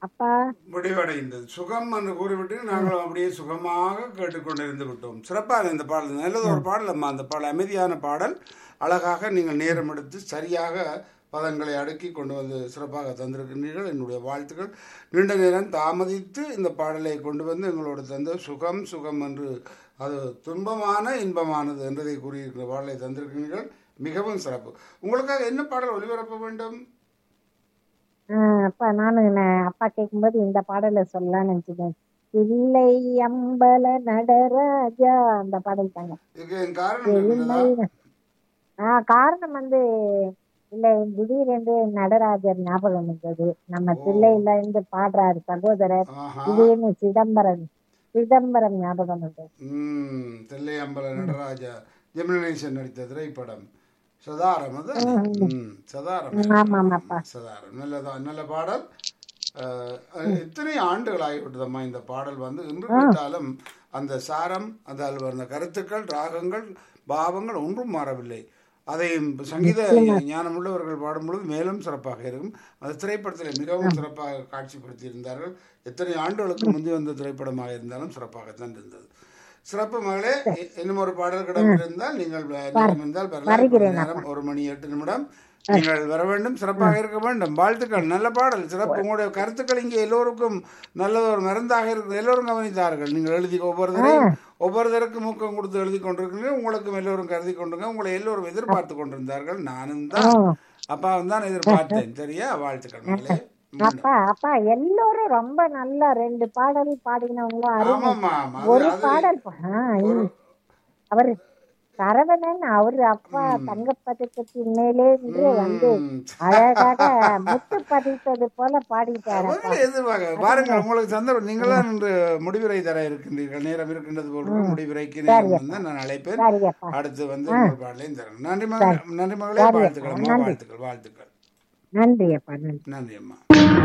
அப்பா முடிவடைந்தது சுகம் என்று கூறிவிட்டு நாங்கள் அப்படியே சுகமாக கேட்டுக்கொண்டிருந்து விட்டோம் சிறப்பாக இந்த பாடல் நல்லது ஒரு பாடல் அம்மா அந்த பாடல் அமைதியான பாடல் அழகாக நீங்கள் நேரம் எடுத்து சரியாக பதங்களை அடுக்கி கொண்டு வந்து சிறப்பாக தந்திருக்கின்றீர்கள் என்னுடைய வாழ்த்துக்கள் நீண்ட நேரம் தாமதித்து இந்த பாடலை கொண்டு வந்து எங்களோடு தந்த சுகம் சுகம் என்று அது துன்பமான இன்பமானது என்றதை கூறியிருக்கிற பாடலை தந்திருக்கிறீர்கள் மிகவும் சிறப்பு உங்களுக்காக என்ன பாடல் ஒளிபரப்ப வேண்டும் ஆஹ் அப்பா நானு நான் அப்பா கேட்கும்போது இந்த பாடலை சொல்லலாம்னு நினைச்சிட்டேன் இல்லை அம்பல நடராஜா அந்த பாடல் தாங்க இதுக்கு என் காரணம் இருக்கிறதா ஆஹ் காரணம் வந்து இல்ல திடீரென்று நடராஜர் ஞாபகம் வந்தது நம்ம பிள்ளையில இருந்து பாடுறாரு சகோதரர் ஆஹா திடீர்னு சிதம்பரம் சிதம்பரம் ஞாபகம் வந்தது ம் தில்லையம்பல நடராஜா ஜெமினேசன் நடித்த திரைப்படம் சதாரம் அது ம் சதாரம் ஆமா ஆமாப்பா சதாரம் நல்லதா நல்ல பாடல் அஹ், எத்தனை ஆண்டுகள் ஆகிவிட்டதம்மா இந்த பாடல் வந்து இன்று கேட்டாலும் அந்த சாரம் அந்த அதில் வந்த கருத்துக்கள் ராகங்கள் பாவங்கள் ஒன்றும் மாறவில்லை அதை சங்கீத ஞானம் உள்ளவர்கள் பாடும்பொழுது மேலும் சிறப்பாக இருக்கும் அந்த திரைப்படத்தில் மிகவும் சிறப்பாக காட்சிப்படுத்தி இருந்தார்கள் எத்தனை ஆண்டுகளுக்கு முந்தி வந்த திரைப்படமாக இருந்தாலும் சிறப்பாகத்தான் இருந்தது சிறப்பு மகளே இ- இன்னும் ஒரு பாடல் கிடம் இருந்தால் நீங்கள் வ- நேரம் இருந்தால் வரலாம் இப்பொழுது நேரம் ஒரு மணி எட்டு நிமிடம் நீங்கள் வர வேண்டும் சிறப்பாக இருக்க வேண்டும் வாழ்த்துக்கள் நல்ல பாடல் சிறப்பு உங்களுடைய கருத்துக்கள் இங்கே எல்லோருக்கும் நல்ல ஒரு மருந்தாக இருக்கு எல்லோரும் கவனித்தார்கள் நீங்கள் எழுதி ஒவ்வொருத்தரையும் ஒவ்வொருத்தருக்கும் ஊக்கம் கொடுத்து எழுதி கொண்டிருக்கிறீர்கள் உங்களுக்கும் எல்லோரும் கருதி கொண்டிருங்க உங்களை எல்லோரும் எதிர்பார்த்து கொண்டிருந்தார்கள் நானும் தான் அப்பாவும் தான் எதிர்பார்த்தேன் சரியா வாழ்த்துக்கள் மகளே அப்பா அப்பா எல்லோரும் ரொம்ப நல்லா ரெண்டு பாடல் பாடினவங்களும் அருமை ஆமாம்மா ஆமா. ஒரு அது- அது பாடல் பா- ஆ, ஒரு- அவரு சரவணன் அவரு அப்பா தங்கப்பதக்கத்தின் மேலே இன்று வந்து ம், அழகாக முத்து பதித்தது போல பாடிட்டாரு அவர்கள் எதிர்பார்க்க பாருங்கள் உங்களுக்கு சந்தர்ப்பம் நீங்களாம் இன்று முடிவுரை தர இருக்கின்றீர்கள் நேரம் இருக்கின்றது போல் முடிவுரைக்கு நேரம் வந்து நான் அழைப்பேன் சரியப்பா அடுத்து வந்து உங்கள் பாடலையும் தரேன் நன்றி மகளே நன்றி மகளே வாழ்த்துக்கள் அம்மா வாழ்த்துக்கள் வாழ்த்துக்கள் நன்றி அப்பா நன்றி நன்றி அம்மா